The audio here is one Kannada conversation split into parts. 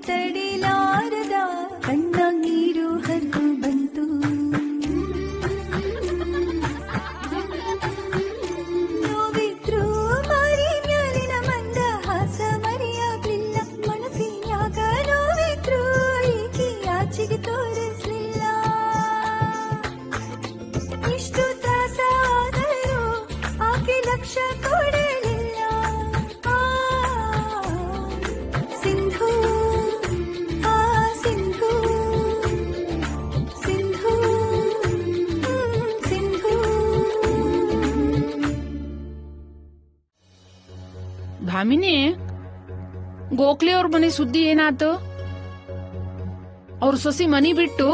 ತಡಿಲಾರದ ಕಣ್ಣ ನೀರು ಹರಿದು ಬಂತು ನೋವಿದ್ರು ಮಾರಿ ಮ್ಯಾಲಿನ ಮಂದ ಹಾಸ ಮರೆಯಾಗ್ಲಿಲ್ಲ ಮನಸ್ಸಿನ್ಯಾಗ ನೋವಿದ್ರು ಈಕಿ ಆಚೆಗೆ ತೋರಿಸ್ಲಿಲ್ಲ ಇಷ್ಟು ತಾಸಾದರೂ ಆಕೆ ಲಕ್ಷ ಕೊಡಲಿಲ್ಲ ಆ, ಸಿಂಧು ಆ ಸಿಂಧು ಸಿಂಧು ಹ್ಮ್, ಸಿಂಧು ಭಾಮಿನಿ ಗೋಖಲೆ ಅವ್ರ ಮನೆ ಸುದ್ದಿ ಏನಾತು ಅವ್ರ ಸೊಸಿ ಮನಿ ಬಿಟ್ಟು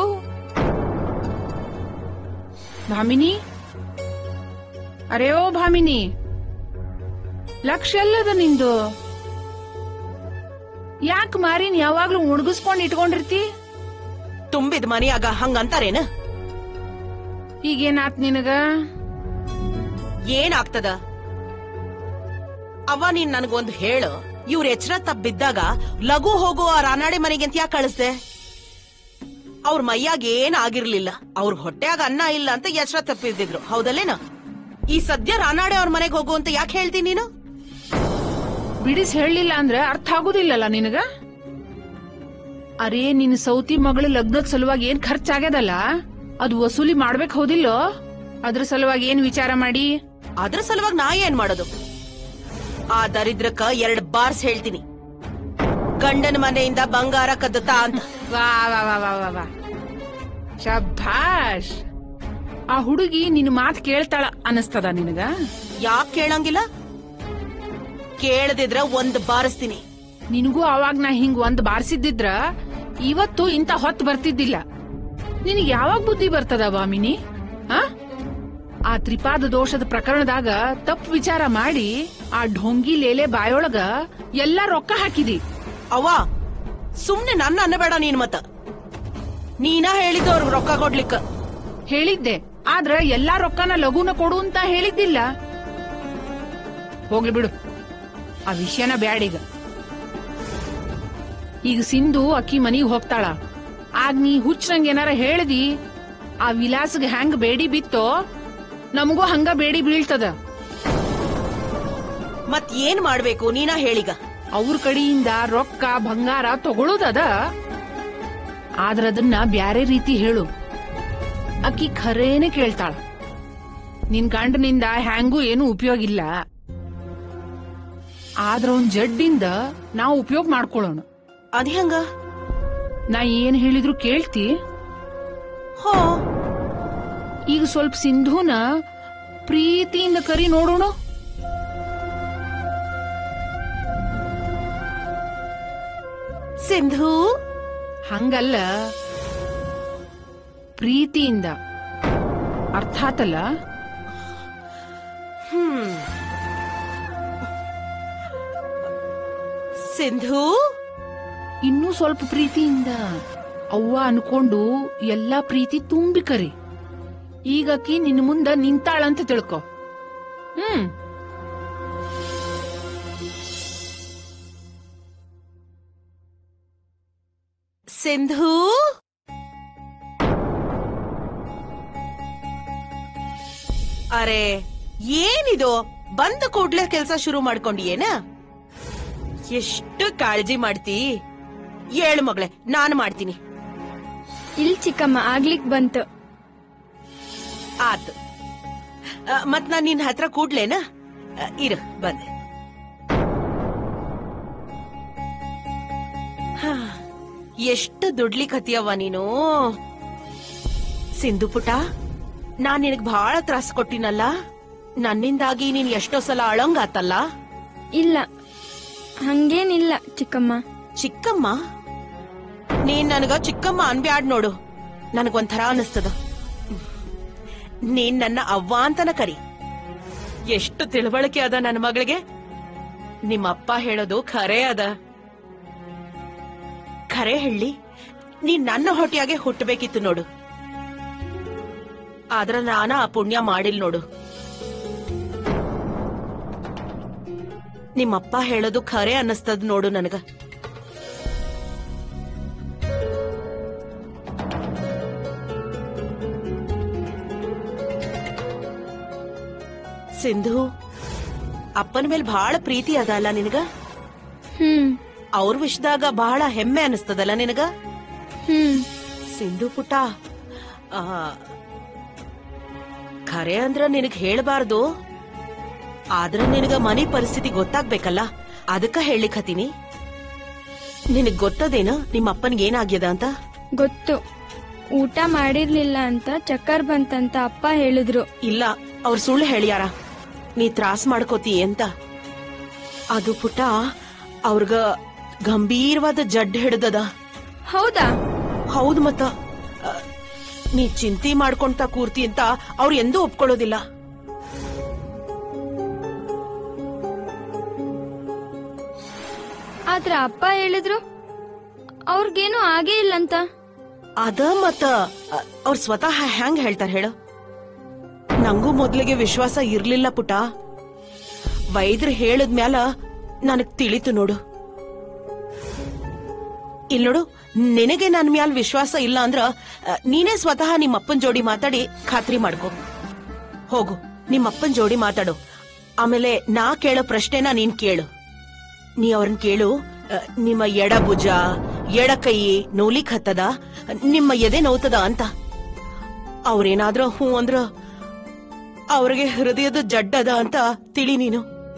ಭಾಮಿನಿ ಅರೆ ಓ ಭಾಮಿನಿ ಲಕ್ಷ ಎಲ್ಲದ ನಿಂದು ಯಾಕೆ ಮಾರಿನ್ ಯಾವಾಗ್ಲೂ ಮುಣಗಿಸ್ಕೊಂಡ್ ಇಟ್ಕೊಂಡಿರ್ತಿ ತುಂಬಿದ ಮನೆಯಾಗ ಹಂಗಂತಾರೇನ ಈಗೇನಾತ್ ನಿನಗ ಏನಾಗ್ತದ ಅವ್ವ ನೀನ್ ನನಗೊಂದು ಹೇಳು ಇವ್ರ ಎಚ್ಚರ ತಪ್ಪಿದ್ದಾಗ ಲಘು ಹೋಗೋ ಆ ರಾನಾಡೆ ಮನೆಗೆ ಅಂತ ಯಾಕೆ ಕಳಿಸ್ದೆ ಅವ್ರ ಮೈಯಾಗ ಏನ್ ಆಗಿರ್ಲಿಲ್ಲ ಅವ್ರ ಹೊಟ್ಯಾಗ ಅನ್ನ ಇಲ್ಲ ಅಂತ ಎಚ್ಚರ ತಪ್ಪಿದ್ದಿದ್ರು ಹೌದಲ್ಲೇನ ಈ ಸದ್ಯ ರಾನಾಡೆ ಅವ್ರ ಮನೆಗೆ ಹೋಗು ಅಂತ ಯಾಕೆ ಹೇಳ್ತೀನಿ ನೀನು ಬಿಡಿಸ್ ಹೇಳಲಿಲ್ಲ ಅಂದ್ರೆ ಅರ್ಥ ಆಗುದಿಲ್ಲಲ್ಲ ನಿನಗ ಅರೇ ನಿನ್ ಸೌತಿ ಮಗಳ ಲಗ್ನದ ಸಲುವಾಗಿ ಏನ್ ಖರ್ಚಾಗ್ಯದಲ್ಲ ಅದು ವಸೂಲಿ ಮಾಡ್ಬೇಕು ಹೌದಿಲ್ಲೋ ಅದ್ರ ಸಲುವಾಗಿ ಏನ್ ವಿಚಾರ ಮಾಡಿ ಅದ್ರ ಸಲುವಾಗಿ ನಾ ಏನ್ ಮಾಡೋದು ಆ ದರಿದ್ರಕ್ಕ ಎರಡ್ ಬಾರ್ಸ್ ಹೇಳ್ತೀನಿ ಗಂಡನ ಮನೆಯಿಂದ ಬಂಗಾರ ಕದ್ದುತ್ತಾ ಅಂತ ವಾ ವಾ ವಾ ವಾ ವಾ ವಾ ಶಭಾಷ್ ಆ ಹುಡುಗಿ ನಿನ್ ಮಾತ್ ಕೇಳ್ತಾಳ ಅನಸ್ತದ ನಿನಗ ಯಾಕೆ ಕೇಳಂಗಿಲ್ಲ ಕೇಳದಿದ್ರ ಒಂದ್ ಬಾರಿಸ್ತೀನಿ ನಿನಗೂ ಅವಾಗ ನಾ ಹಿಂಗ್ ಒಂದ್ ಬಾರ್ಸಿದ್ದಿದ್ರ ಇವತ್ತು ಇಂತ ಹೊತ್ತು ಬರ್ತಿದ್ದಿಲ್ಲ ನಿನಗ್ ಯಾವಾಗ ಬುದ್ಧಿ ಬರ್ತದ ಬಾಮಿನಿ ಆ ಆ ತ್ರಿಪಾದ ದೋಷದ ಪ್ರಕರಣದಾಗ ತಪ್ಪು ವಿಚಾರ ಮಾಡಿ ಆ ಢೊಂಗಿ ಲೇಲೆ ಬಾಯೊಳಗ ಎಲ್ಲಾ ರೊಕ್ಕ ಹಾಕಿದಿ ಅವ್ವ ಸುಮ್ನೆ ನನ್ನ ಅನ್ನಬೇಡ ನೀನ್ ಮತ್ತ ನೀನ ಹೇಳಿದ್ದು ಅವ್ರಿಗೆ ರೊಕ್ಕ ಕೊಡ್ಲಿಕ್ಕ ಹೇಳಿದ್ದೆ ಆದ್ರ ಎಲ್ಲಾ ರೊಕ್ಕನ ಲಘುನ ಕೊಡು ಅಂತ ಹೇಳಿದ್ದಿಲ್ಲ ಹೋಗ್ಲಿ ಬಿಡು ಆ ವಿಷಯನ ಬ್ಯಾಡೀಗ ಈಗ ಸಿಂಧು ಅಕ್ಕಿ ಮನಿಗ್ ಹೋಗ್ತಾಳ ಆಗ ನೀ ಹುಚ್ಚರಂಗ್ ಏನಾರ ಹೇಳ್ದಿ ಆ ವಿಲಾಸ್ಗೆ ಹೆಂಗ್ ಬೇಡಿ ಬಿತ್ತೋ ನಮಗೂ ಹಂಗ ಬೇಡಿ ಬೀಳ್ತದ ಮತ್ ಏನ್ ಮಾಡ್ಬೇಕು ನೀನ ಹೇಳಿಗ ಅವ್ರ ಕಡೆಯಿಂದ ರೊಕ್ಕ ಬಂಗಾರ ತಗೊಳ್ಳೋದದ ಆದ್ರ ಅದನ್ನ ಬ್ಯಾರೆ ರೀತಿ ಹೇಳು ಅಕ್ಕಿ ಖರೇನೆ ಕೇಳ್ತಾಳ ನಿನ್ ಗಂಡನಿಂದ ಹ್ಯಾಂಗೂ ಏನು ಉಪಯೋಗ ಇಲ್ಲ ಆದ್ರ ಅವ್ನ್ ಜಡ್ಡಿಂದ ನಾವು ಉಪಯೋಗ ಮಾಡ್ಕೊಳ್ಳೋಣ ಅದ್ ಹೆಂಗ ನಾ ಏನ್ ಹೇಳಿದ್ರು ಕೇಳ್ತಿ ಹೋ ಈಗ ಸ್ವಲ್ಪ ಸಿಂಧುನ ಪ್ರೀತಿಯಿಂದ ಕರಿ ನೋಡೋಣ ಸಿಂಧು ಹಂಗಲ್ಲ ಪ್ರೀತಿಯಿಂದ ಅರ್ಥ ಆತಲ್ಲ ಹ್ಮ್ ಸಿಂಧು ಇನ್ನೂ ಸ್ವಲ್ಪ ಪ್ರೀತಿಯಿಂದ ಅವ್ವ ಅನ್ಕೊಂಡು ಎಲ್ಲಾ ಪ್ರೀತಿ ತುಂಬಿ ಕರಿ ಈಗಕಿ ನಿನ್ ಮುಂದ ನಿಂತಾಳಂತ ತಿಳ್ಕೊ ಹ್ಮ್ ಸಿಂಧು ಅರೆ ಏನಿದು ಬಂದ ಕೂಡ್ಲೆ ಕೆಲ್ಸ ಶುರು ಮಾಡ್ಕೊಂಡಿಯೇನ ಎಷ್ಟು ಕಾಳಜಿ ಮಾಡ್ತಿ ಏಳು ಮಗಳೇ ನಾನು ಮಾಡ್ತೀನಿ ಇಲ್ ಚಿಕ್ಕಮ್ಮ ಆಗ್ಲಿಕ್ ಬಂತು ಆತು ಆ, ಮತ್ ನಾನ್ ನಿನ್ ಹತ್ರ ಕೂಡ್ಲೇನ ಆ, ಇರು ಬಂದೆ ಹಾ, ಎಷ್ಟು ದುಡ್ಲಿಕತ್ತಿಯವ್ವ ನೀನು ಸಿಂಧು ಪುಟ ನಾನ್ ನಿನಗ್ ಬಹಳ ತ್ರಾಸ ಕೊಟ್ಟಿನಲ್ಲ ನನ್ನಿಂದಾಗಿ ನೀನ್ ಎಷ್ಟೋ ಸಲ ಅಳಂಗಾತಲ್ಲ ಇಲ್ಲ ಹಂಗೇನಿಲ್ಲ ಚಿಕ್ಕಮ್ಮ ಚಿಕ್ಕಮ್ಮ ನೀನ್ ನನಗ ಚಿಕ್ಕಮ್ಮ ಅನ್ಬ್ಯಾಡ್ ನೋಡು ನನಗೊಂಥರ ಅನಿಸ್ತದ ನೀನ್ ನನ್ನ ಅವ್ವ ಅಂತನ ಕರಿ ಎಷ್ಟು ತಿಳುವಳಿಕೆ ಅದ ನನ್ನ ಮಗಳಿಗೆ ನಿಮ್ಮಪ್ಪ ಹೇಳೋದು ಖರೆ ಅದ ಖರೆ ಹೇಳಿ ನೀನ್ ನನ್ನ ಹೊಟ್ಟೆಯಾಗೆ ಹುಟ್ಟಬೇಕಿತ್ತು ನೋಡು ಆದ್ರ ನಾನ ಆ ಪುಣ್ಯ ಮಾಡಿಲ್ ನೋಡು ನಿಮ್ಮಪ್ಪ ಹೇಳೋದು ಖರೆ ಅನ್ನಿಸ್ತದ ನೋಡು ನನಗ ಸಿಂಧು ಅಪ್ಪನ ಮೇಲೆ ಬಹಳ ಪ್ರೀತಿ ಅದ ಅಲ್ಲ ನಿನಗ ಹ್ಮ್ ಅವ್ರ ವಿಷಯದಾಗ ಬಹಳ ಹೆಮ್ಮೆ ಅನಿಸ್ತದಲ್ಲ ನಿನಗ ಹ್ಮ್ ಸಿಂಧು ಪುಟ ಆ, ಖರೆ ಅಂದ್ರ ನಿನಗ್ ಹೇಳ್ಬಾರ್ದು ಆದ್ರ ನಿನಗ ಮನೆ ಪರಿಸ್ಥಿತಿ ಗೊತ್ತಾಗ್ಬೇಕಲ್ಲ ಅದಕ್ಕ ಹೇಳಿಕ್ ಹತ್ತೀನಿ ನಿನಗ್ ಗೊತ್ತದೇನ ನಿಮ್ಮ ಅಪ್ಪನ್ಗೆ ಏನಾಗ್ಯದ ಅಂತ ಗೊತ್ತು ಊಟ ಮಾಡಿರ್ಲಿಲ್ಲ ಅಂತ ಚಕ್ಕರ್ ಬಂತಂತ ಅಪ್ಪ ಹೇಳಿದ್ರು ಇಲ್ಲ ಅವ್ರ ಸುಳ್ಳು ಹೇಳ್ಯಾರ ನೀ ತ್ರಾಸ್ ಮಾಡ್ಕೋತಿ ಅಂತ ಅದು ಪುಟ ಅವ್ರಗ ಗಂಭೀರವಾದ ಜಡ್ ಹಿಡ್ದದ ಹೌದಾ ಹೌದು ಮತ್ತ ಆ, ನೀ ಚಿಂತೆ ಮಾಡ್ಕೊಂತ ಕೂರ್ತಿ ಅಂತ ಅವ್ರು ಎಂದೂ ಒಪ್ಕೊಳ್ಳೋದಿಲ್ಲ ಆದ್ರ ಅಪ್ಪ ಹೇಳಿದ್ರು ಅವ್ರಿಗೇನು ಆಗೇ ಇಲ್ಲಂತ ಅದ ಮತ್ತ ಆ, ಅವ್ರ್ ಸ್ವತಃ ಹ್ಯಾಂಗ್ ಹೇಳ್ತಾರ ಹೇಳು ನಂಗೂ ಮೊದ್ಲಿಗೆ ವಿಶ್ವಾಸ ಇರ್ಲಿಲ್ಲ ಪುಟ ವೈದ್ಯರು ಹೇಳದ್ಮ್ಯಾಲ ನನಗ್ ತಿಳಿತು ನೋಡು ಇಲ್ ನೋಡು ನಿನಗೆ ನನ್ ಮ್ಯಾಲ್ ವಿಶ್ವಾಸ ಇಲ್ಲ ಅಂದ್ರ ಆ, ನೀನೇ ಸ್ವತಃ ನಿಮ್ಮ ಅಪ್ಪನ್ ಜೋಡಿ ಮಾತಾಡಿ ಖಾತ್ರಿ ಮಾಡ್ಕೊ ಹೋಗು ನಿಮ್ಮ ಅಪ್ಪನ್ ಜೋಡಿ ಮಾತಾಡು ಆಮೇಲೆ ನಾ ಕೇಳೋ ಪ್ರಶ್ನೆನ ನೀನ್ ಕೇಳು ನೀ ಅವ್ರನ್ ಕೇಳು ಅ, ನಿಮ್ಮ ಎಡ ಭುಜ ಎಡ ಕೈ ನೋಲಿಕ್ ಹತ್ತದ ನಿಮ್ಮ ಎದೆ ನೋವ್ತದ ಅಂತ ಅವ್ರೇನಾದ್ರೂ ಹ್ಞೂ ಅಂದ್ರ ಅವ್ರಿಗೆ ಹೃದಯದ ಜಡ್ಡದ ಅಂತ ತಿಳಿ ನೀನು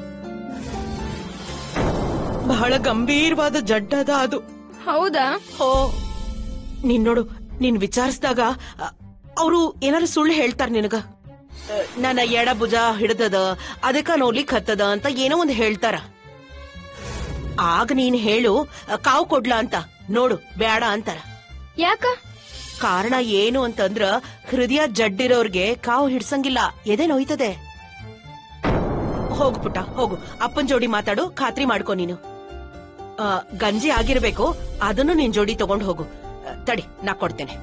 ಬಹಳ ಗಂಭೀರವಾದ ಜಡ್ಡದ ಅದು ಹೌದಾ ಹೋ ನೀನ್ ನೋಡು ನೀನ್ ವಿಚಾರಿಸಿದಾಗ ಅವರು ಏನಾರು ಸುಳ್ಳು ಹೇಳ್ತಾರ ನಿನಗ ಅ, ನನ್ನ ಎಡ ಭುಜ ಹಿಡ್ದದ ಅದಕ್ಕ ನೋಡ್ಲಿಕ್ ಹತ್ತದ ಅಂತ ಏನೋ ಒಂದು ಹೇಳ್ತಾರ ಆಗ ನೀನ್ ಹೇಳು ಅ, ಕಾವು ಕೊಡ್ಲಾ ಅಂತ ನೋಡು ಬೇಡ ಅಂತಾರ ಯಾಕ ಕಾರಣ ಏನು ಅಂತಂದ್ರ ಹೃದಯ ಜಡ್ಡಿರೋರ್ಗೆ ಕಾವು ಹಿಡ್ಸಂಗಿಲ್ಲ ಎದೆ ನೋಯ್ತದೆ ಹೋಗು ಪುಟ್ಟ ಹೋಗು ಅಪ್ಪನ್ ಜೋಡಿ ಮಾತಾಡು ಖಾತ್ರಿ ಮಾಡ್ಕೊ ನೀನು ಆ, ಗಂಜಿ ಆಗಿರ್ಬೇಕು ಅದನ್ನು ನಿನ್ ಜೋಡಿ ತಗೊಂಡ್ ಹೋಗು ಆ, ತಡಿ ನಾ ಕೊಡ್ತೇನೆ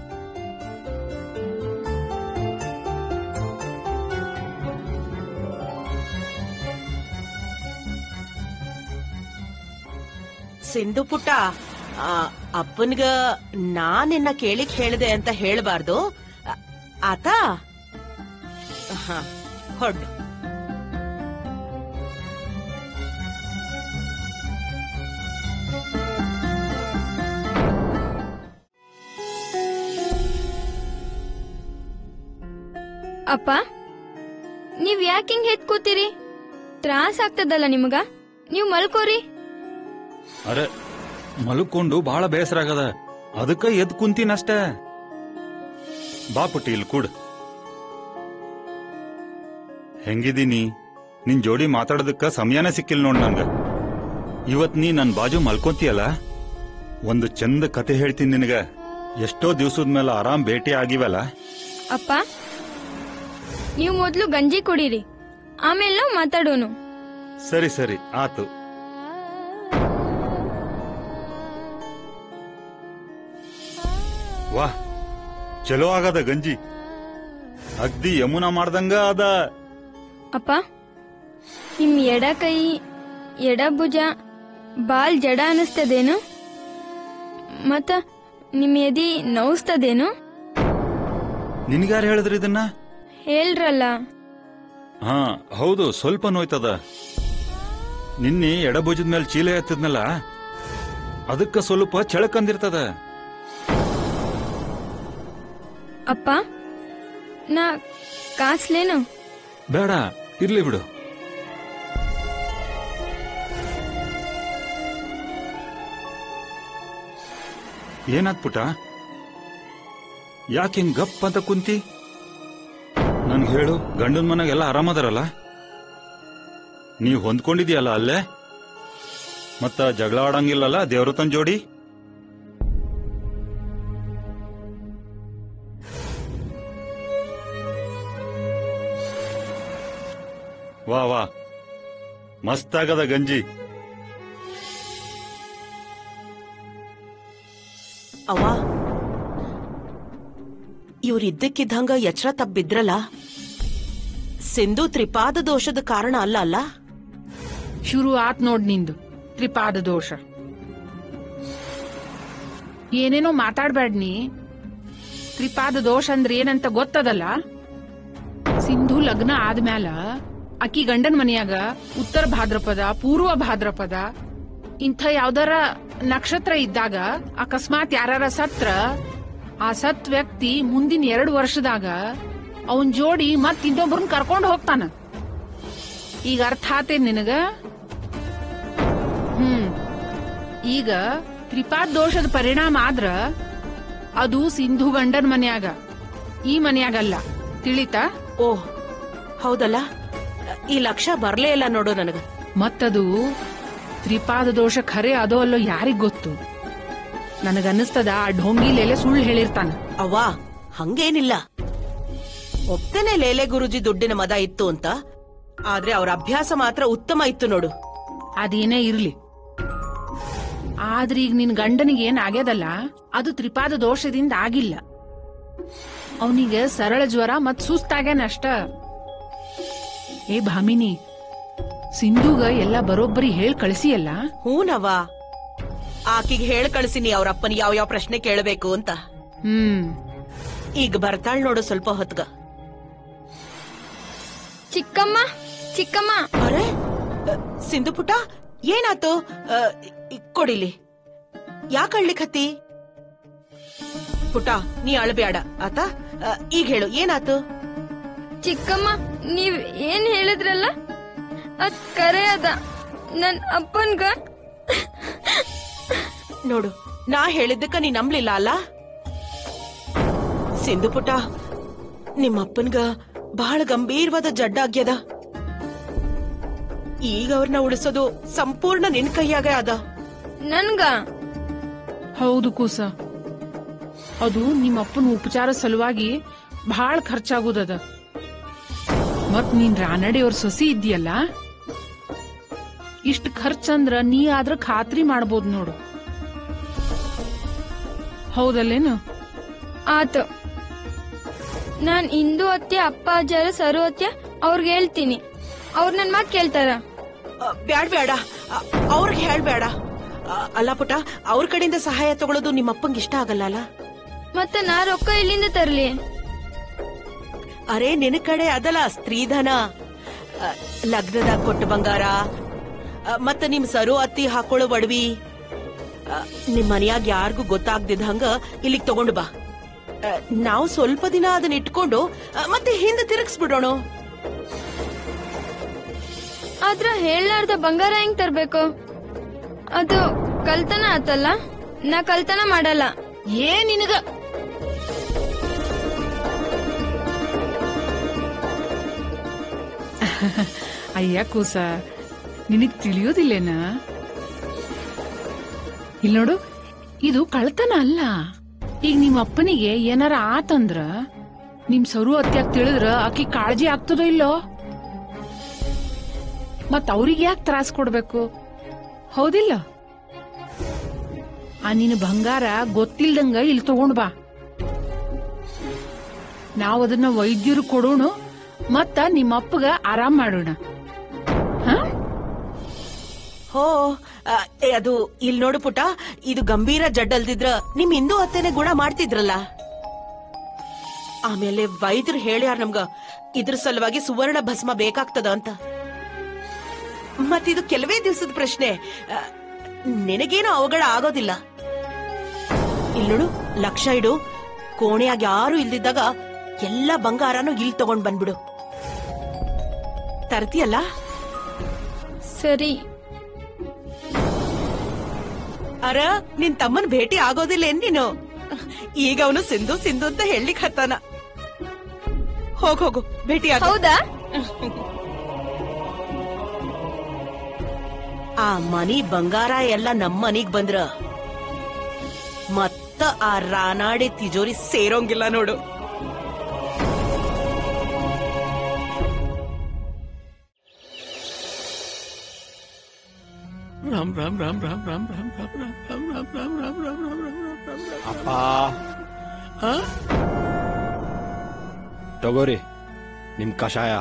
ಸಿಂಧು ಪುಟ್ಟ ಆ, ಅಪ್ಪನ್ಗ ನಾ ನಿನ್ನ ಕೇಳಿಕ್ ಹೇಳ್ದೆ ಅಂತ ಹೇಳ್ಬಾರ್ದು ಆ, ಆತ ಹ, ಹೊರ್ಡು ಅಪ್ಪ ನೀವ್ ಯಾಕೆ ಹಿಂಗ್ ಹೆತ್ ಕೂತೀರಿ ತ್ರಾಸ ಆಗ್ತದಲ್ಲ ನಿಮಗ ನೀವ್ ಮಲ್ಕೋರಿ ಅರೆ ಮಲ್ಕೊಂಡು ಬಹಳ ಬೇಸರ ಆಗದ ಅದಕ್ಕ ಎದ್ ಕುಂತೀನಷ್ಟೇ ಬಾ ಪುಟ್ಟಿ ಇಲ್ಲಿ ಕೂಡ್ ಹೆಂಗಿದೀನಿ ನಿನ್ ಜೋಡಿ ಮಾತಾಡೋದಕ್ಕ ಸಮಯನೇ ಸಿಕ್ಕಿಲ್ಲ ನೋಡ್ ನನ್ಗ ಇವತ್ ನೀ ನನ್ ಬಾಜು ಮಲ್ಕೊಂತೀಯಲ್ಲ ಒಂದು ಚಂದ ಕತೆ ಹೇಳ್ತೀನಿ ನಿನಗ ಎಷ್ಟೋ ದಿವ್ಸದ ಮೇಲೆ ಆರಾಮ್ ಭೇಟಿ ಆಗಿವಲ್ಲ ಅಪ್ಪ ನೀವು ಮೊದ್ಲು ಗಂಜಿ ಕುಡೀರಿ ಆಮೇಲೆ ನಾವ್ ಮಾತಾಡೋನು ಸರಿ ಸರಿ ಆತು ವಾಹ್ ಚಲೋ ಆಗದ ಗಂಜಿ ಅಗ್ದಿ ಯಮುನಾ ಮಾಡ್ದಂಗ ಅದ ಅಪ್ಪ ನಿಮ್ ಎಡ ಕೈ ಎಡ ಭುಜ ಬಾಲ್ ಜಡ ಅನಿಸ್ತದೇನು ಮತ್ತ ನಿಮ್ ಎದಿ ನೋವಿಸ್ತದೇನು ನಿನ್ಗ್ಯಾರು ಹೇಳಿದ್ರಿ ಇದನ್ನ ಹೇಳ್ರಲ್ಲ ಹಾ ಹೌದು ಸ್ವಲ್ಪ ನೋಯ್ತದ ನಿನ್ನೆ ಎಡಭುಜದ ಮೇಲೆ ಚೀಲ ಎತ್ತಿದ್ನಲ್ಲ ಅದಕ್ಕ ಸ್ವಲ್ಪ ಚಳಕಂದಿರ್ತದ ಅಪ್ಪ ನಾ ಕಾಸ್ಲೇನು ಬೇಡ ಇರ್ಲಿ ಬಿಡು ಏನಾತ್ ಪುಟ ಯಾಕೆ ಹಿಂಗ್ ಗಪ್ ಅಂತ ಕುಂತಿ ನನ್ಗೆ ಹೇಳು ಗಂಡನ ಮನೆಗೆಲ್ಲ ಎಲ್ಲ ಆರಾಮದಾರಲ್ಲ ನೀವ್ ಹೊಂದ್ಕೊಂಡಿದ್ಯಲ್ಲ ಅಲ್ಲೇ ಮತ್ತ ಜಗಳ ಆಡಂಗಿಲ್ಲಲ್ಲ ದೇವ್ರ ತನ್ ಜೋಡಿ ವಾ ವಾ ಮಸ್ತಾಗದ ಗಂಜಿ ಅವ ಇವ್ರಿದ್ದಕ್ಕಿದ್ದಂಗ ಎಚ್ಚರ ತಬ್ಬಿದ್ರಲ್ಲ ಸಿಂಧು ತ್ರಿಪಾದ ದೋಷದ ಕಾರಣ ಅಲ್ಲ ಅಲ್ಲ ಶುರು ಆತ್ ನೋಡ್ ನಿಂದು ತ್ರಿಪಾದ ದೋಷ ಏನೇನೋ ಮಾತಾಡ್ಬೇಡ ನೀ ತ್ರಿಪಾದ ದೋಷ ಅಂದ್ರೆ ಏನಂತ ಗೊತ್ತದಲ್ಲ ಸಿಂಧು ಲಗ್ನ ಆದ್ಮ್ಯಾಲ ಅಕ್ಕಿ ಗಂಡನ್ ಮನೆಯಾಗ ಉತ್ತರ ಭಾದ್ರಪದ ಪೂರ್ವ ಭಾದ್ರಪದ ಇಂಥ ಯಾವ್ದಾರ ನಕ್ಷತ್ರ ಇದ್ದಾಗ ಅಕಸ್ಮಾತ್ ಯಾರ ಸತ್ರ ಆ ಸತ್ ವ್ಯಕ್ತಿ ಮುಂದಿನ ಎರಡು ವರ್ಷದಾಗ ಅವನ್ ಜೋಡಿ ಮತ್ ಇನ್ನೊಬ್ರನ್ ಕರ್ಕೊಂಡ್ ಹೋಗ್ತಾನ ಈಗ ಅರ್ಥ ಆತೇನ್ ನಿನಗ ಹ್ಮ್ ಈಗ ತ್ರಿಪಾದ್ ದೋಷದ ಪರಿಣಾಮ ಆದ್ರ ಅದು ಸಿಂಧು ಗಂಡನ್ ಮನ್ಯಾಗ ಈ ಮನ್ಯಾಗಲ್ಲ ತಿಳಿತಾ ಓಹ್ ಹೌದಲ್ಲ ಈ ಲಕ್ಷ ಬರ್ಲೇ ಇಲ್ಲ ನೋಡು ನನಗ ಮತ್ತದು ತ್ರಿಪಾದ ದೋಷ ಖರೆ ಅದೋ ಅಲ್ಲೋ ಯಾರಿಗ್ ಗೊತ್ತು ನನಗನ್ನಿಸ್ತದ ಆ ಢೋಂಗಿಲೆಲೆ ಸುಳ್ಳು ಹೇಳಿರ್ತಾನ ಅವ್ವಾ ಹಂಗೇನಿಲ್ಲ ಒಪ್ತೇನೆ ಲೇಲೆ ಗುರುಜಿ ದುಡ್ಡಿನ ಮದ ಇತ್ತು ಅಂತ ಆದ್ರೆ ಅವ್ರ ಅಭ್ಯಾಸ ಮಾತ್ರ ಉತ್ತಮ ಇತ್ತು ನೋಡು ಅದೇನೇ ಇರ್ಲಿ ಆದ್ರೆ ಈಗ ನಿನ್ ಗಂಡನಿಗೆ ಏನ್ ಆಗ್ಯದಲ್ಲ ಅದು ತ್ರಿಪಾದ ದೋಷದಿಂದ ಆಗಿಲ್ಲ ಅವನಿಗೆ ಸರಳ ಜ್ವರ ಮತ್ ಸುಸ್ತಾಗ್ಯಾನ ಅಷ್ಟ ಏ ಭಾಮಿನಿ ಸಿಂಧುಗ ಎಲ್ಲ ಬರೋಬ್ಬರಿ ಹೇಳ್ ಕಳಿಸಿಯಲ್ಲ ಹೂನವ್ವ ಆಕಿಗೆ ಹೇಳ್ ಕಳ್ಸಿನಿ ಅವ್ರ ಅಪ್ಪನ ಯಾವ ಯಾವ ಪ್ರಶ್ನೆ ಕೇಳಬೇಕು ಅಂತ ಹ್ಮ್ ಈಗ ಬರ್ತಾಳ್ ನೋಡು ಸ್ವಲ್ಪ ಹೊತ್ಗ ಚಿಕ್ಕಮ್ಮ ಚಿಕ್ಕಮ್ಮ ಅರೆ ಅ, ಸಿಂಧು ಪುಟ ಏನಾತು ಅ, ಇ- ಕೊಡಿಲಿ ಯಾಕೆ ಅಳ್ಲಿಕತ್ತಿ ಪುಟ ನೀ ಅಳ್ಬ್ಯಾಡ ಆತ ಅ, ಈಗ ಹೇಳು ಏನಾತು ಚಿಕ್ಕಮ್ಮ ನೀವ್ ಏನ್ ಹೇಳಿದ್ರಲ್ಲ ಅದ್ ಕರೆ ಅದ ನನ್ ಅಪ್ಪನ್ಗ ನೋಡು ನಾ ಹೇಳಿದ್ದಕ್ಕ ನೀ ನಂಬ್ಲಿಲ್ಲ ಅಲ್ಲ ಸಿಂಧು ಪುಟ ನಿಮ್ಮಪ್ಪನ್ಗ ಬಹಳ ಗಂಭೀರವಾದ ಜಡ್ಡ ಆಗ್ಯದ ಈಗ ಅವ್ರನ್ನ ಉಳಿಸೋದು ಸಂಪೂರ್ಣ ನಿನ್ ಕೈಯಾಗ ಅದ ನನ್ಗ ಹೌದು ಕೂಸ ಅದು ನಿಮ್ಮಪ್ಪನ ಉಪಚಾರ ಸಲುವಾಗಿ ಬಹಳ ಖರ್ಚಾಗುದದ ಮತ್ ನೀನ್ ರಾನಡೆಯವ್ರ ಸೊಸಿ ಇದ್ಯಲ್ಲ ಇಷ್ಟ ಖರ್ಚಂದ್ರ ನೀ ಆದ್ರ ಖಾತ್ರಿ ಮಾಡ್ಬೋದ್ ನೋಡು ಹೌದಲ್ಲೇನು ಆತು ನಾನ್ ಇಂದು ಅತ್ಯ ಅಪ್ಪ ಅಜ್ಜಾರ ಸರು ಅತ್ಯ ಅವ್ರಿಗೆ ಹೇಳ್ತೀನಿ ಅವ್ರ ನನ್ ಮಾತ್ ಕೇಳ್ತಾರ ಅ, ಬ್ಯಾಡ್ ಬೇಡ ಅವ್ರಿಗೆ ಹೇಳ್ಬೇಡ ಅ, ಅಲ್ಲ ಪುಟ ಅವ್ರ ಕಡೆಯಿಂದ ಸಹಾಯ ತಗೊಳ್ಳೋದು ನಿಮ್ಮಪ್ಪಂಗೆ ಇಷ್ಟ ಆಗಲ್ಲ ಅಲ್ಲ ಮತ್ತೆ ನಾ ರೊಕ್ಕ ಇಲ್ಲಿಂದ ತರ್ಲಿ ಅರೆ ನಿನ್ನ ಕಡೆ ಅದಲ್ಲ ಸ್ತ್ರೀಧನ ಅ, ಲಗ್ನದಾಗ ಕೊಟ್ಟ ಬಂಗಾರ ಅ, ಮತ್ತ ನಿಮ್ ಸರು ಅತ್ತಿ ಹಾಕೊಳ್ಳೋ ಒಡವಿ ಅ, ನಿಮ್ ಮನ್ಯಾಗ ಯಾರಿಗೂ ಗೊತ್ತಾಗ್ದಿದ್ದ ಹಂಗ ಇಲ್ಲಿಗ್ ತಗೊಂಡು ಬಾ ಅ, ನಾವು ಸ್ವಲ್ಪ ದಿನ ಅದನ್ನ ಇಟ್ಕೊಂಡು ಅ, ಮತ್ತೆ ಹಿಂದೆ ತಿರುಗಿಸ್ಬಿಡೋಣ ಆದ್ರ ಹೇಳಲಾರ್ದ ಬಂಗಾರ ಹೆಂಗ್ ತರ್ಬೇಕು ಅದು ಕಲ್ತನ ಆತಲ್ಲ ನಾ ಕಲ್ತನ ಮಾಡಲ್ಲ ಏ ನಿನಗ ಅಯ್ಯ ಕೂಸ ನಿನಗ್ ತಿಳಿಯೋದಿಲ್ಲೇನ ಇಲ್ ನೋಡು ಇದು ಕಳ್ತನ ಅಲ್ಲ ಈಗ ನಿಮ್ ಅಪ್ಪನಿಗೆ ಏನಾರ ಆತಂದ್ರ ನಿಮ್ ಸರು ಅತ್ಯಾಗ ತಿಳಿದ್ರ ಆಕಿ ಕಾಳಜಿ ಆಗ್ತದೋ ಇಲ್ಲೋ ಮತ್ ಅವ್ರಿಗೆ ಯಾಕೆ ತ್ರಾಸ್ ಕೊಡ್ಬೇಕು ಹೌದಿಲ್ಲ ಆ ನಿನ್ನ ಬಂಗಾರ ಗೊತ್ತಿಲ್ದಂಗ ಇಲ್ಲಿ ತಗೊಂಡ್ ಬಾ ನಾವ್ ಅದನ್ನ ವೈದ್ಯರು ಕೊಡೋಣ ಮತ್ತ ನಿಮ್ಮ ಅಪ್ಪಗ ಆರಾಮ್ ಮಾಡೋಣ ಹಾ ಹೋ ಅ, ಏ, ಅದು ಇಲ್ ನೋಡು ಪುಟ ಇದು ಗಂಭೀರ ಜಡ್ಡಲ್ದಿದ್ರ ನಿಮ್ ಹಿಂದೂ ಅತ್ತೆನೆ ಗುಣ ಮಾಡ್ತಿದ್ರಲ್ಲ ಆಮೇಲೆ ವೈದ್ಯರು ಹೇಳ್ಯಾರ ನಮ್ಗ ಇದ್ರ ಸಲುವಾಗಿ ಸುವರ್ಣ ಭಸ್ಮ ಬೇಕಾಗ್ತದ ಅಂತ ಮತ್ತಿದು ಕೆಲವೇ ದಿವಸದ ಪ್ರಶ್ನೆ ಅ, ನಿನಗೇನು ಅವಘಡ ಆಗೋದಿಲ್ಲ ಇಲ್ ನೋಡು ಲಕ್ಷ ಇಡು ಕೋಣೆಯಾಗ ಯಾರು ಇಲ್ದಿದ್ದಾಗ ಎಲ್ಲ ಬಂಗಾರನು ಇಲ್ಲಿ ತಗೊಂಡ್ ಬಂದ್ಬಿಡು ತರ್ತೀಯಲ್ಲ ಸರಿ ಅರ ನಿನ್ ತಮ್ಮನ್ ಭೇಟಿ ಆಗೋದಿಲ್ಲ ಏನ್ ನೀನು ಈಗ ಅವನು ಸಿಂಧು ಸಿಂಧು ಅಂತ ಹೇಳಲಿಕ್ ಹತ್ತಾನ ಹೋಗ್ ಹೋಗು ಭೇಟಿ ಆಗ ಹೌದಾ ಆ ಮನಿ ಬಂಗಾರ ಎಲ್ಲ ನಮ್ ಮನಿಗ್ ಬಂದ್ರ ಮತ್ತ ಆ ರಾನಾಡಿ ತಿಜೋರಿ ಸೇರೋಂಗಿಲ್ಲ ನೋಡು ರಾಮ್ ರಾಮ್ ರಾಮ್ ರಾಮ್ ರಾಮ್ ರಾಮ್ ರಾಮ್ ರಾಮ್ ರಾಮ್ ರಾಮ್ ರಾಮ್ ರಾಮ್ ರಾಮ್ ರಾಮ್ ರಾಮ್ ರಾಮ್ ರಾಮ್ ರಾಮ್ ಅಪ್ಪ ಆ? ತಗೋರಿ ನಿಮ್ ಕಷಾಯ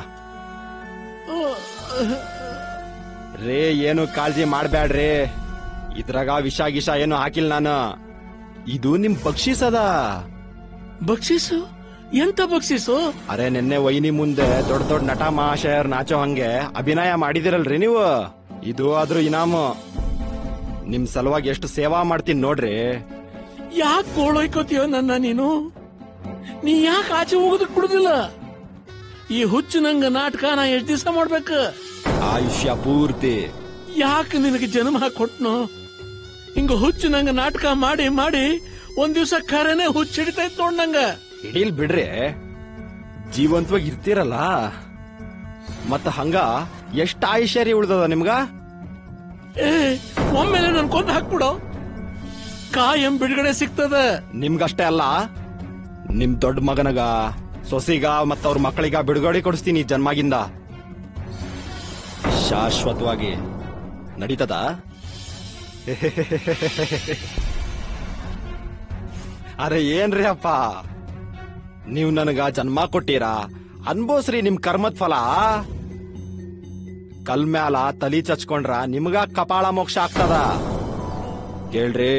ರೇ ಏನು ಕಾಳಜಿ ಮಾಡ್ಬ್ಯಾಡ್ರಿ ಇದ್ರಾಗ ವಿಷ ಗಿಷ ಏನು ಹಾಕಿಲ್ಲ ನಾನು ಇದು ನಿಮ್ ಬಕ್ಷಿಸದ ಬಕ್ಷೀಸು ಎಂತ ಬಕ್ಷಿಸು ಅರೆ ನಿನ್ನೆ ವೈನಿ ಮುಂದೆ ದೊಡ್ಡ ದೊಡ್ಡ ನಟ ಮಹಾಶಯರ್ ನಾಚೋ ಹಂಗೆ ಅಭಿನಯ ಮಾಡಿದಿರಲ್ರಿ ನೀವು ಇದು ಆದ್ರೂ ಇನಾಮು ನಿಮ್ ಸಲುವಾಗಿ ಎಷ್ಟು ಸೇವಾ ಮಾಡ್ತೀನಿ ನೋಡ್ರಿ ಯಾಕೆ ಗೋಳೊಯ್ಕೋತೀಯೋ ನನ್ನ ನೀನು ನೀ ಯಾಕೆ ಆಚೆ ಹೋಗೋದಕ್ ಬಿಡುದಿಲ್ಲ ಈ ಹುಚ್ಚು ನಂಗ ನಾಟಕ ನಾ ಎಷ್ಟ್ ದಿವಸ ಮಾಡ್ಬೇಕು ಆಯುಷ್ಯ ಪೂರ್ತಿ ಯಾಕೆ ನಿನಗೆ ಜನ್ಮ ಕೊಟ್ನು ಹಿಂಗ ಹುಚ್ಚು ನಂಗ ನಾಟಕ ಮಾಡಿ ಮಾಡಿ ಒಂದ್ ದಿವ್ಸ ಕರೆನೆ ಹುಚ್ಚಿಡಿತೈತ್ ನೋಡ್ ನಂಗ ಹಿಡೀಲ್ ಬಿಡ್ರಿ ಜೀವಂತವಾಗಿ ಇರ್ತೀರಲ್ಲ ಮತ್ತ ಹಂಗ ಎಷ್ಟ್ ಆಯುಷ್ಯ ರೀ ಉಳ್ದದ ನಿಮ್ಗ ಏ ಒಮ್ಮೆಲೆ ನನ್ ಕೊಂದು ಹಾಕ್ಬಿಡು ಕಾಯಂ ಬಿಡುಗಡೆ ಸಿಗ್ತದ ನಿಮ್ಗಷ್ಟೇ ಅಲ್ಲ ನಿಮ್ ದೊಡ್ಡ ಮಗನಗ ಸೊಸಿಗ ಮತ್ತ ಅವ್ರ ಮಕ್ಕಳಿಗ ಬಿಡುಗಡೆ ಕೊಡಿಸ್ತೀನಿ ಜನ್ಮಾಗಿಂದ ಶಾಶ್ವತವಾಗಿ ನಡೀತದ ಅರೆ ಏನ್ರಿ ಅಪ್ಪ ನೀವು ನನಗ ಜನ್ಮ ಕೊಟ್ಟಿರಾ ಅನ್ಬೋಸ್ರಿ ನಿಮ್ ಕರ್ಮದ ಫಲ ಕಲ್ ಮ್ಯಾಲ ತಲಿ ಚಚ್ಕೊಂಡ್ರ ನಿಮ್ಗ ಕಪಾಳ ಮೋಕ್ಷ ಆಗ್ತದ ಕೇಳ್ರಿ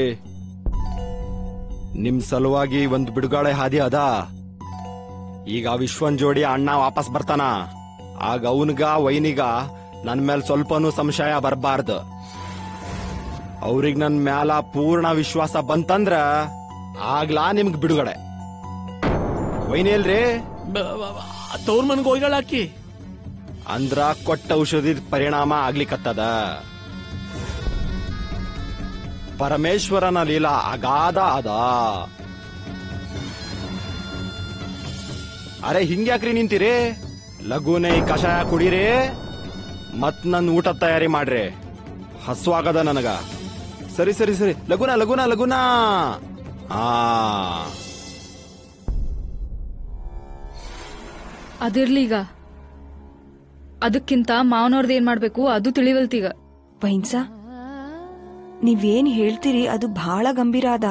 ನಿಮ್ ಸಲುವಾಗಿ ಒಂದ್ ಬಿಡುಗಡೆ ಹಾದಿ ಅದ ಈಗ ವಿಶ್ವನ್ ಜೋಡಿ ಅಣ್ಣ ವಾಪಸ್ ಬರ್ತಾನ ಆಗ ಅವನ್ಗ ವೈನಿಗ ನನ್ ಮೇಲ್ ಸ್ವಲ್ಪನೂ ಸಂಶಯ ಬರಬಾರ್ದು ಅವ್ರಿಗ್ ನನ್ ಮ್ಯಾಲ ಪೂರ್ಣ ವಿಶ್ವಾಸ ಬಂತಂದ್ರ ಆಗ್ಲಾ ನಿಮ್ಗ್ ಬಿಡುಗಡೆ ವೈನಿ ಎಲ್ರಿ ತವ್ರ ಮನ್ಗ ಹೋಯ್ಗಳಾಕಿ ಅಂದ್ರ ಕೊಟ್ಟ ಔಷಧಿ ಪರಿಣಾಮ ಆಗ್ಲಿಕತ್ತದ ಪರಮೇಶ್ವರನ ಲೀಲಾ ಅಗಾಧ ಅದ ಅರೆ ಹಿಂಗ್ಯಾಕ್ರಿ ನಿಂತೀರಿ ಲಘುನೆ ಈ ಕಷಾಯ ಕುಡೀರಿ ಮತ್ ನನ್ ಊಟ ತಯಾರಿ ಮಾಡ್ರಿ ಹಸ್ವಾಗದ ನನಗ ಸರಿ ಸರಿ ಸರಿ ಲಗುನ ಲಗುನ ಲಗುನ ಆ ಅದಿರ್ಲಿ ಈಗ ಅದಕ್ಕಿಂತ ಮಾವನವ್ರದ್ದು ಏನ್ ಮಾಡ್ಬೇಕು ಅದು ತಿಳಿವಲ್ತೀಗ ವೈನ್ಸ ನೀವೇನ್ ಹೇಳ್ತೀರಿ ಅದು ಬಹಳ ಗಂಭೀರ ಅದ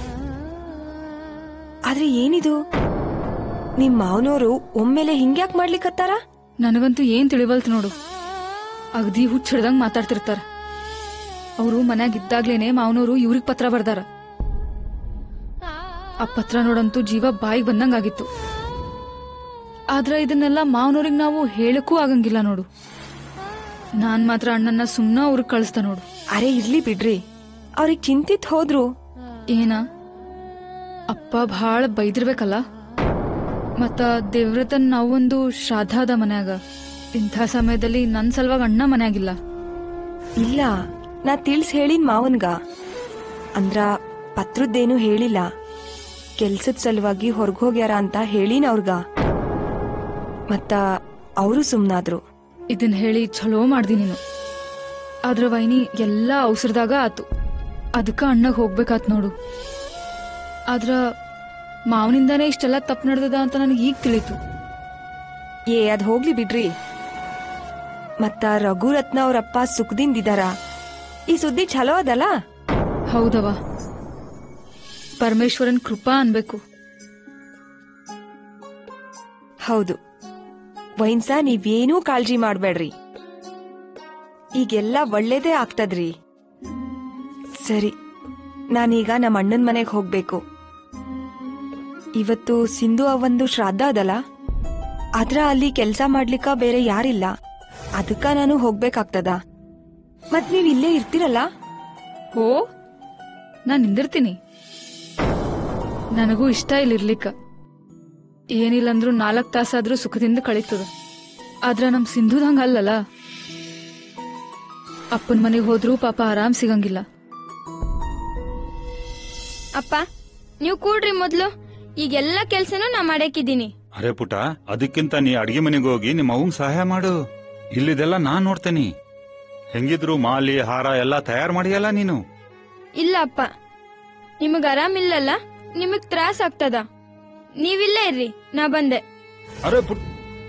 ಆದ್ರೆ ಏನಿದು ನಿಮ್ ಮಾವನವರು ಒಮ್ಮೆಲೆ ಹಿಂಗ್ಯಾಕ್ ಮಾಡ್ಲಿಕ್ಕತ್ತಾರ ನನಗಂತೂ ಏನ್ ತಿಳಿವಲ್ತ್ ನೋಡು ಅಗದಿ ಹುಚ್ಚ ಹಿಡ್ದಂಗ್ ಮಾತಾಡ್ತಿರ್ತಾರ ಅವರು ಮನ್ಯಾಗ ಇದ್ದಾಗ್ಲೇನೆ ಮಾವನವರು ಇವ್ರಿಗ್ ಪತ್ರ ಬರ್ದಾರ ಆ ಪತ್ರ ನೋಡಂತೂ ಜೀವ ಬಾಯಿಗೆ ಬಂದಂಗಾಗಿತ್ತು ಆದ್ರ ಇದನ್ನೆಲ್ಲ ಮಾವನವ್ರಿಗೆ ನಾವು ಹೇಳಕ್ಕೂ ಆಗಂಗಿಲ್ಲ ನೋಡು ನಾನ್ ಮಾತ್ರ ಅಣ್ಣನ್ನ ಸುಮ್ನ ಅವ್ರಿಗೆ ಕಳಿಸ್ದ ನೋಡು ಅರೆ ಇರ್ಲಿ ಬಿಡ್ರಿ ಅವ್ರಿಗೆ ಚಿಂತಿತ್ ಹೋದ್ರು ಏನ ಅಪ್ಪ ಭಾಳ ಬೈದಿರ್ಬೇಕಲ್ಲ ಮತ್ತ ದೇವ್ರತನ್ ನಾವೊಂದು ಶ್ರಾದ್ದ ಅದ ಮನ್ಯಾಗ ಇಂಥ ಸಮಯದಲ್ಲಿ ನನ್ ಸಲುವಾಗಿ ಅಣ್ಣ ಮನ್ಯಾಗಿಲ್ಲ ಇಲ್ಲ ನಾ ತಿಳ್ಸ್ ಹೇಳಿನ್ ಮಾವನ್ಗ ಅಂದ್ರ ಪತ್ರದ್ದೇನು ಹೇಳಿಲ್ಲ ಕೆಲ್ಸದ ಸಲುವಾಗಿ ಹೊರಗೋಗ್ಯಾರ ಅಂತ ಹೇಳಿನ ಅವ್ರಗ ಮತ್ತ ಅವರು ಸುಮ್ನಾದ್ರು ಇದನ್ ಹೇಳಿ ಚಲೋ ಮಾಡ್ದಿ ನೀನು ಆದ್ರ ವೈನಿ ಎಲ್ಲಾ ಅವಸರದಾಗ ಆತು ಅದಕ್ಕ ಅಣ್ಣಗ್ ಹೋಗ್ಬೇಕಾತ್ ನೋಡು ಆದ್ರ ಮಾವನಿಂದಾನೇ ಇಷ್ಟೆಲ್ಲ ತಪ್ಪು ನಡೆದದ ಅಂತ ನನಗೆ ಈಗ ತಿಳಿತು ಏ ಅದ್ ಹೋಗ್ಲಿ ಬಿಡ್ರಿ ಮತ್ತ ರಘುರತ್ನ ಅವ್ರಪ್ಪ ಸುಖದಿಂದಿದಾರ ಈ ಸುದ್ದಿ ಚಲೋ ಅದಲ್ಲ ಹೌದವ ಪರಮೇಶ್ವರನ್ ಕೃಪಾ ಅನ್ಬೇಕು ಹೌದು ವೈನ್ಸ ನೀವೇನೂ ಕಾಳಜಿ ಮಾಡ್ಬೇಡ್ರಿ ಈಗೆಲ್ಲ ಒಳ್ಳೇದೇ ಆಗ್ತದ್ರಿ ಸರಿ ನಾನೀಗ ನಮ್ಮ ಅಣ್ಣನ ಮನೆಗೆ ಹೋಗ್ಬೇಕು ಇವತ್ತು ಸಿಂಧು ಅವಂದು ಶ್ರಾದ್ದ ಅದಲ್ಲ ಆದ್ರ ಅಲ್ಲಿ ಕೆಲ್ಸ ಮಾಡ್ಲಿಕ್ಕ ಬೇರೆ ಯಾರಿಲ್ಲ ಅದಕ್ಕ ನಾನು ಹೋಗ್ಬೇಕಾಗ್ತದ ಮತ್ ನೀವ್ ಇಲ್ಲೇ ಇರ್ತೀರಲ್ಲ ಓ ನಾನ್ ನಿಂದಿರ್ತೀನಿ ನನಗೂ ಇಷ್ಟ ಇಲ್ಲಿರ್ಲಿಕ್ಕ ಏನಿಲ್ಲಂದ್ರೂ ನಾಲ್ಕ್ ತಾಸಾದ್ರೂ ಸುಖದಿಂದ ಕಳೀತದ ಆದ್ರ ನಮ್ ಸಿಂಧುದ್ ಹಂಗ ಅಲ್ಲಲ್ಲ ಅಪ್ಪನ ಮನೆಗೆ ಹೋದ್ರೂ ಪಾಪ ಆರಾಮ್ ಸಿಗಂಗಿಲ್ಲ ಅಪ್ಪ ನೀವು ಕೂಡ್ರಿ ಮೊದ್ಲು ಈಗೆಲ್ಲ ಕೆಲ್ಸನೂ ನಾ ಮಾಡಾಕಿದ್ದೀನಿ ಅರೆ ಪುಟ ಅದಕ್ಕಿಂತ ನೀ ಅಡಿಗೆ ಮನೆಗೆ ಹೋಗಿ ನಿಮ್ಮ ಅವಂಗ್ ಸಹಾಯ ಮಾಡು ಇಲ್ಲಿದೆಲ್ಲ ನಾನ್ ನೋಡ್ತೇನಿ ಹೆಂಗಿದ್ರು ಮಾಲಿ ಹಾರ ಎಲ್ಲ ತಯಾರು ಮಾಡಿಯಲ್ಲ ನೀನು ಇಲ್ಲ ಅಪ್ಪ ನಿಮಗ್ ಆರಾಮಿಲ್ಲಲ್ಲ ನಿಮಗ್ ತ್ರಾಸ ಆಗ್ತದ ನೀವಿಲ್ಲೇ ಇರ್ರಿ ನಾ ಬಂದೆ ಅರೆ ಪುಟ್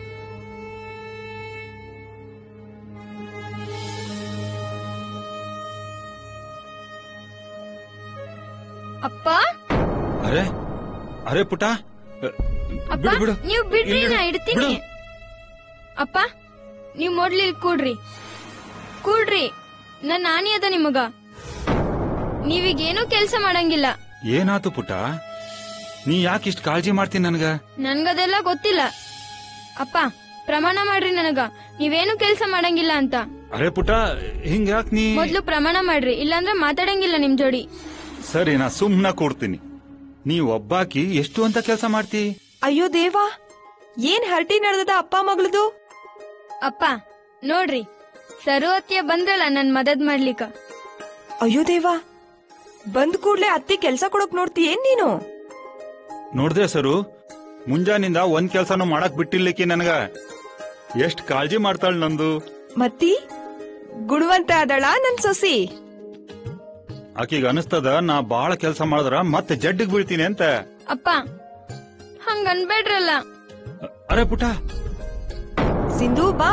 ಅಪ್ಪ ಅರೆ ಅರೆ ಪುಟ ಅಪ್ಪ ಬಿಡು ಬಿಡು ನೀವು ಬಿಡ್ರಿ ಇಲ್ಲಿ ನಾ ಬಿಡು. ಇಡ್ತೀನಿ ಬಿಡು. ಅಪ್ಪ ನೀವ್ ಮೊದ್ಲು ಇಲ್ಲಿ ಕೂಡ್ರಿ ಕೂಡ್ರಿ ನನ್ ನಾನಿ ಅದ ನಿಮಗ ನೀವೀಗೇನೂ ಕೆಲ್ಸ ಮಾಡಂಗಿಲ್ಲ ಏನಾತು ಪುಟ ನೀ ಯಾಕೆ ಇಷ್ಟ ಕಾಳಜಿ ಮಾಡ್ತೀನಿ ನನ್ಗ ನನ್ಗದೆಲ್ಲ ಗೊತ್ತಿಲ್ಲ ಅಪ್ಪ ಪ್ರಮಾಣ ಮಾಡ್ರಿ ನನಗ ನೀವೇನು ಕೆಲ್ಸ ಮಾಡಂಗಿಲ್ಲ ಅಂತ ಅರೆ ಪುಟ ಹಿಂಗ ಯಾಕೆ ನೀ ಮೊದ್ಲು ಪ್ರಮಾಣ ಮಾಡ್ರಿ ಇಲ್ಲಾಂದ್ರೆ ಮಾತಾಡಂಗಿಲ್ಲ ನಿಮ್ ಜೋಡಿ ಸರಿ ನಾ ಸುಮ್ನ ಕೂಡ್ತೀನಿ ನೀ ಒಬ್ಬಾಕಿ ಎಷ್ಟು ಅಂತ ಕೆಲಸ ಮಾಡ್ತಿ ಅಯ್ಯೋ ದೇವಾ ಏನ್ ಹರಟಿ ನಡೆದದ ಅಪ್ಪ ಮಗಳದು ಅಪ್ಪ ನೋಡ್ರಿ ಸರುವತ್ತಿಯ ಬಂದ್ರಲ್ಲ ನನ್ ಮದದ್ ಮಾಡ್ಲಿಕ್ಕ ಅಯ್ಯೋ ದೇವಾ ಬಂದ್ ಕೂಡ್ಲೆ ಅತ್ತಿ ಕೆಲ್ಸ ಕೊಡಕ್ ನೋಡ್ತಿ ಏನ್ ನೀನು ನೋಡ್ದೆ ಸರು ಮುಂಜಾನಿಂದ ಒಂದ್ ಕೆಲ್ಸನೂ ಮಾಡಕ್ ಬಿಟ್ಟಿರ್ಲಿಕ್ಕೆ ನನಗ ಎಷ್ಟ್ ಕಾಳಜಿ ಮಾಡ್ತಾಳ ನಂದು ಮತ್ತಿ ಗುಣವಂತ ಅದಳ ನನ್ ಸೊಸಿ ಆಕಿಗ ಅನಿಸ್ತದ ನಾ ಬಾಳ ಕೆಲಸ ಮಾಡಿದ್ರ ಮತ್ತೆ ಜಡ್ಡಿಗ್ ಬೀಳ್ತೀನಿ ಅಂತ ಅಪ್ಪ ಹಂಗ ಅನ್ಬೇಡ್ರಲ್ಲ ಅರೆ ಪುಟ ಸಿಂಧು ಬಾ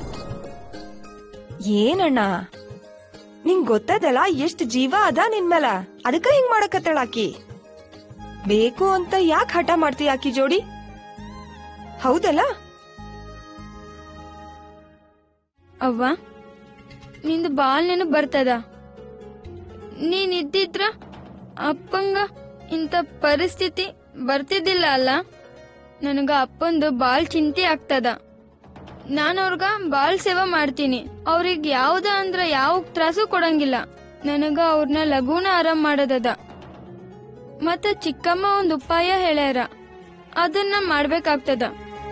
ಏನಣ್ಣ ನಿಂಗ್ ಗೊತ್ತದಲ್ಲ ಎಷ್ಟ್ ಜೀವ ಅದ ನಿನ್ ಮೇಲ ಅದಕ್ಕ ಹಿಂಗ್ ಮಾಡಕತ್ತಳ ಆಕಿ ಬೇಕು ಅಂತ ಯಾಕೆ ಹಠ ಮಾಡ್ತಿ ಆಕಿ ಜೋಡಿ ಹೌದಲ್ಲ ಅವ್ವ ನಿಂದು ಬಾಲ್ ನೆನಪು ಬರ್ತದ ನೀನ್ ಇದ್ದಿದ್ರ ಅಪ್ಪಂಗ ಇಂಥ ಪರಿಸ್ಥಿತಿ ಬರ್ತಿದ್ದಿಲ್ಲ ಅಲ್ಲ ನನಗ ಅಪ್ಪಂದು ಬಾಳ್ ಚಿಂತೆ ಆಗ್ತದ ನಾನು ಅವ್ರಗ ಬಾಳ್ ಸೇವೆ ಮಾಡ್ತೀನಿ ಅವ್ರಿಗೆ ಯಾವ್ದ ಅಂದ್ರ ಯಾವ ತ್ರಾಸು ಕೊಡಂಗಿಲ್ಲ ನನಗ ಅವ್ರನ್ನ ಲಘುನ ಆರಾಮ್ ಮಾಡೋದದ ಮತ್ತ ಚಿಕ್ಕಮ್ಮ ಒಂದ್ ಉಪಾಯ ಹೇಳ್ಯಾರ ಅದನ್ನ ಮಾಡ್ಬೇಕಾಗ್ತದ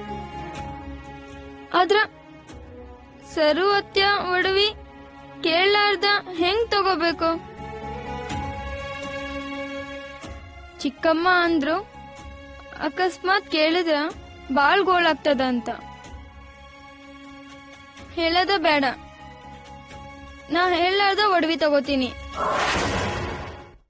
ಆದ್ರ ಸರು ಅತ್ಯ ಒಡವಿ ಕೇಳಲಾರ್ದ ಹೆಂಗ್ ತಗೋಬೇಕು ಚಿಕ್ಕಮ್ಮ ಅಂದ್ರು ಅಕಸ್ಮಾತ್ ಕೇಳಿದ್ರ ಬಾಳ್ ಗೋಳಾಗ್ತದ ಅಂತ ಹೇಳದ ಬೇಡ ನಾ ಹೇಳಲಾರ್ದ ಒಡವಿ ತಗೋತೀನಿ